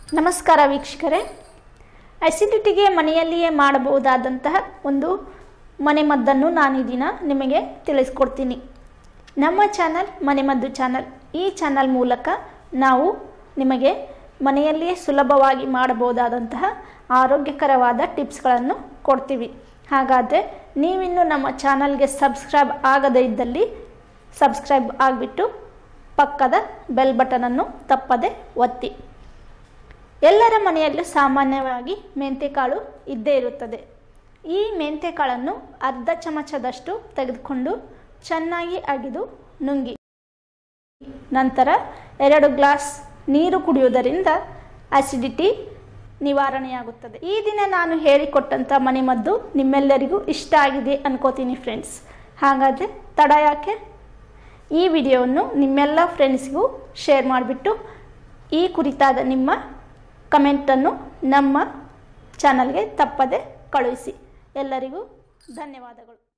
ನಮಸ್ಕಾರ ವೀಕ್ಷಕರೇ ಅಸಿಡಿಟಿಗೆ ಮನೆಯಲ್ಲಿಯೇ ಮಾಡಬಹುದಾದಂತಹ ಒಂದು ಮನೆಮದ್ದನ್ನು ನಾನು ಈ ದಿನ ನಿಮಗೆ ತಿಳಿಸ್ಕೊಡ್ತೀನಿ ನಮ್ಮ ಚಾನಲ್ ಮನೆಮದ್ದು ಚಾನಲ್ ಈ ಚಾನಲ್ ಮೂಲಕ ನಾವು ನಿಮಗೆ ಮನೆಯಲ್ಲಿಯೇ ಸುಲಭವಾಗಿ ಮಾಡಬಹುದಾದಂತಹ ಆರೋಗ್ಯಕರವಾದ ಟಿಪ್ಸ್ಗಳನ್ನು ಕೊಡ್ತೀವಿ ಹಾಗಾದರೆ ನೀವಿನ್ನು ನಮ್ಮ ಚಾನಲ್ಗೆ ಸಬ್ಸ್ಕ್ರೈಬ್ ಆಗದೇ ಇದ್ದಲ್ಲಿ ಸಬ್ಸ್ಕ್ರೈಬ್ ಆಗಿಬಿಟ್ಟು ಪಕ್ಕದ ಬೆಲ್ ಬಟನನ್ನು ತಪ್ಪದೆ ಒತ್ತಿ ಎಲ್ಲರ ಮನೆಯಲ್ಲೂ ಸಾಮಾನ್ಯವಾಗಿ ಮೆಂತೆಕಾಳು ಇದ್ದೇ ಇರುತ್ತದೆ ಈ ಮೆಂತೆಕಾಳನ್ನು ಅರ್ಧ ಚಮಚದಷ್ಟು ತೆಗೆದುಕೊಂಡು ಚೆನ್ನಾಗಿ ಅಗಿದು ನುಂಗಿ ನಂತರ ಎರಡು ಗ್ಲಾಸ್ ನೀರು ಕುಡಿಯುವುದರಿಂದ ಅಸಿಡಿಟಿ ನಿವಾರಣೆಯಾಗುತ್ತದೆ ಈ ದಿನ ನಾನು ಹೇಳಿಕೊಟ್ಟಂಥ ಮನೆಮದ್ದು ನಿಮ್ಮೆಲ್ಲರಿಗೂ ಇಷ್ಟ ಆಗಿದೆ ಅನ್ಕೋತೀನಿ ಫ್ರೆಂಡ್ಸ್ ಹಾಗಾದರೆ ತಡ ಯಾಕೆ ಈ ವಿಡಿಯೋವನ್ನು ನಿಮ್ಮೆಲ್ಲ ಫ್ರೆಂಡ್ಸ್ಗೂ ಶೇರ್ ಮಾಡಿಬಿಟ್ಟು ಈ ಕುರಿತಾದ ನಿಮ್ಮ ಕಮೆಂಟನ್ನು ನಮ್ಮ ಚಾನಲ್ಗೆ ತಪ್ಪದೆ ಕಳುಹಿಸಿ ಎಲ್ಲರಿಗೂ ಧನ್ಯವಾದಗಳು